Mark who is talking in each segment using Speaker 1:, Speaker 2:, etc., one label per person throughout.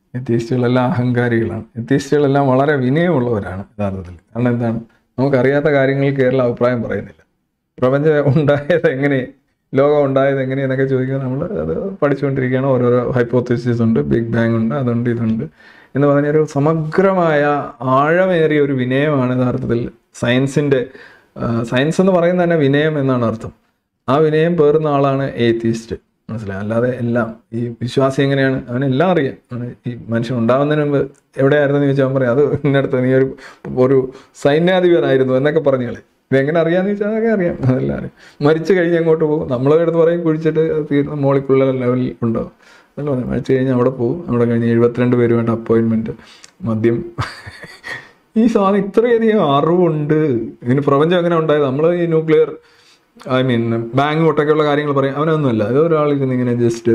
Speaker 1: എത്തീസ്റ്റുകളെല്ലാം അഹങ്കാരികളാണ് എത്തീസ്റ്റുകളെല്ലാം വളരെ വിനയമുള്ളവരാണ് യഥാർത്ഥത്തിൽ കാരണം എന്താണ് നമുക്കറിയാത്ത കാര്യങ്ങൾ കേരള അഭിപ്രായം പറയുന്നില്ല പ്രപഞ്ചം ഉണ്ടായത് എങ്ങനെ ലോകം ഉണ്ടായത് എങ്ങനെയെന്നൊക്കെ ചോദിക്കാൻ നമ്മൾ അത് പഠിച്ചുകൊണ്ടിരിക്കുകയാണ് ഓരോരോ ഹൈപ്പോത്തിസിസ് ഉണ്ട് ബിഗ് ബാങ് ഉണ്ട് അതുണ്ട് ഇതുണ്ട് എന്ന് പറഞ്ഞൊരു സമഗ്രമായ ആഴമേറിയ ഒരു വിനയമാണ് യഥാർത്ഥത്തിൽ സയൻസിൻ്റെ സയൻസ് എന്ന് പറയുന്നത് തന്നെ വിനയം എന്നാണ് അർത്ഥം ആ വിനയം പേറുന്ന ആളാണ് ഏത്തീസ്റ്റ് മനസ്സിലായി അല്ലാതെ എല്ലാം ഈ വിശ്വാസി എങ്ങനെയാണ് അവനെല്ലാം അറിയാം അവന് ഈ മനുഷ്യൻ ഉണ്ടാവുന്നതിന് മുമ്പ് എവിടെയായിരുന്നു ചോദിച്ചാൽ അവൻ പറയാം അത് ഇന്നടുത്ത് നീ ഒരു ഒരു സൈന്യാധിപനായിരുന്നു എന്നൊക്കെ പറഞ്ഞോളെ ഇതെങ്ങനെ അറിയാന്ന് ചോദിച്ചാൽ അതൊക്കെ അറിയാം അതെല്ലാം അറിയാം മരിച്ചു കഴിഞ്ഞ് അങ്ങോട്ട് പോകും നമ്മളെ അടുത്ത് പറയും കുഴിച്ചിട്ട് തീർന്ന മോളിക്കുള്ള ലെവലിൽ ഉണ്ടാവും അതല്ല പറഞ്ഞു മരിച്ചു കഴിഞ്ഞ് അവിടെ പോകും അവിടെ കഴിഞ്ഞ് എഴുപത്തിരണ്ട് പേരുമായിട്ട് അപ്പോയിൻമെൻറ്റ് മദ്യം ഈ സാധനം ഇത്രയധികം അറിവുണ്ട് ഇതിന് പ്രപഞ്ചം എങ്ങനെ ഉണ്ടായത് നമ്മൾ ഈ ന്യൂക്ലിയർ ഐ മീൻ ബാങ്ക് ഒട്ടൊക്കെയുള്ള കാര്യങ്ങൾ പറയും അവനൊന്നുമല്ല അത് ഒരാളിരുന്ന് ഇങ്ങനെ ജസ്റ്റ്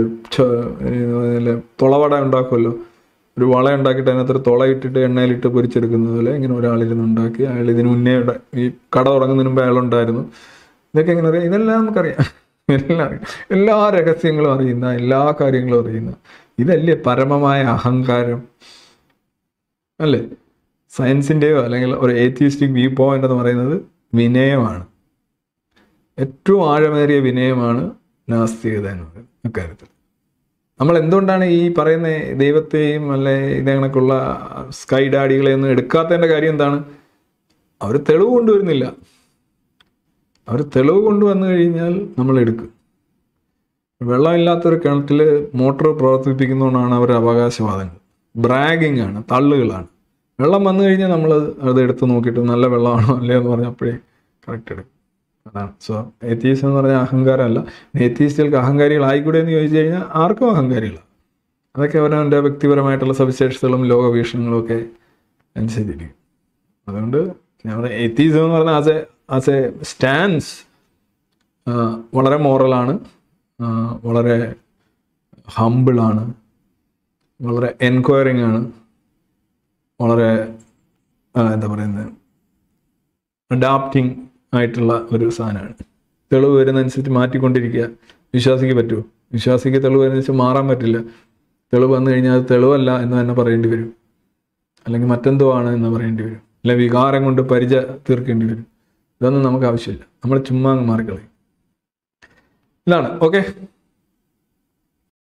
Speaker 1: തുളവട ഉണ്ടാക്കുമല്ലോ ഒരു വള ഉണ്ടാക്കിയിട്ട് അതിനകത്ത് ഒരു തുള ഇട്ടിട്ട് എണ്ണയിലിട്ട് പൊരിച്ചെടുക്കുന്നത് പോലെ ഇങ്ങനെ ഒരാളിരുന്ന് ഉണ്ടാക്കി അയാൾ ഇതിന് മുന്നേ ഇവിടെ ഈ കട തുടങ്ങുന്നതിന് മുമ്പ് അയാളുണ്ടായിരുന്നു ഇതൊക്കെ എങ്ങനെ അറിയാം ഇതെല്ലാം നമുക്കറിയാം എല്ലാം അറിയാം എല്ലാ രഹസ്യങ്ങളും അറിയുന്ന എല്ലാ കാര്യങ്ങളും അറിയുന്ന ഇതല്ലേ പരമമായ അഹങ്കാരം അല്ലേ സയൻസിൻ്റെയോ അല്ലെങ്കിൽ ഒരു ഏത്തിയിസ്റ്റിക് വ്യൂ പോയിന്റ് എന്ന് പറയുന്നത് വിനയമാണ് ഏറ്റവും ആഴമേറിയ വിനയമാണ് നാസ്തികത എന്ന് പറയുന്നത് അക്കാര്യത്തിൽ നമ്മൾ എന്തുകൊണ്ടാണ് ഈ പറയുന്ന ദൈവത്തെയും അല്ലെ ഇതേണക്കുള്ള സ്കൈ ഡാഡികളെയൊന്നും എടുക്കാത്തതിൻ്റെ കാര്യം എന്താണ് അവർ തെളിവ് കൊണ്ടുവരുന്നില്ല അവർ തെളിവ് കൊണ്ടുവന്നു കഴിഞ്ഞാൽ നമ്മൾ എടുക്കും വെള്ളമില്ലാത്തൊരു കിണറ്റിൽ മോട്ടോർ പ്രവർത്തിപ്പിക്കുന്നതുകൊണ്ടാണ് അവരുടെ അവകാശവാദങ്ങൾ ബ്രാഗിങ് ആണ് തള്ളുകളാണ് വെള്ളം വന്നു കഴിഞ്ഞാൽ നമ്മൾ അത് എടുത്ത് നോക്കിയിട്ട് നല്ല വെള്ളമാണോ അല്ലയോ എന്ന് പറഞ്ഞപ്പോഴേ കറക്റ്റ് എടുക്കും അതാണ് സോ എത്തീസ്റ്റ് എന്ന് പറഞ്ഞാൽ അഹങ്കാരമല്ല എത്തീസ്റ്റുകൾക്ക് അഹങ്കാരികളായിക്കൂടെ എന്ന് ചോദിച്ചു കഴിഞ്ഞാൽ ആർക്കും അഹങ്കാരികളാണ് അതൊക്കെ അവനവൻ്റെ വ്യക്തിപരമായിട്ടുള്ള സവിശേഷതകളും ലോകവീക്ഷണങ്ങളും ഒക്കെ അനുസരിച്ചിരിക്കും അതുകൊണ്ട് നമ്മുടെ എത്തീസം എന്ന് പറഞ്ഞാൽ as a as a stance വളരെ മോറലാണ് വളരെ ഹമ്പിളാണ് വളരെ എൻക്വയറിങ് ആണ് വളരെ ആ, എന്താ പറയുന്നത് അഡാപ്റ്റിംഗ് ആയിട്ടുള്ള ഒരു സാധനമാണ് തെളിവ് വരുന്നതനുസരിച്ച് മാറ്റിക്കൊണ്ടിരിക്കുക വിശ്വാസിക്ക് പറ്റുമോ വിശ്വാസിക്ക് തെളിവ് വരുന്നതനുസരിച്ച് മാറാൻ പറ്റില്ല തെളിവ് വന്നു കഴിഞ്ഞാൽ അത് തെളിവല്ല എന്ന് തന്നെ പറയേണ്ടി വരും അല്ലെങ്കിൽ മറ്റെന്തോ ആണ് എന്ന് പറയേണ്ടി വരും അല്ലെങ്കിൽ വികാരം കൊണ്ട് പരിച തീർക്കേണ്ടി വരും ഇതൊന്നും നമുക്ക് ആവശ്യമില്ല നമ്മൾ ചുമ്മാ അങ്ങ് മാറിക്കളയും ഇതാണ് ഓക്കെ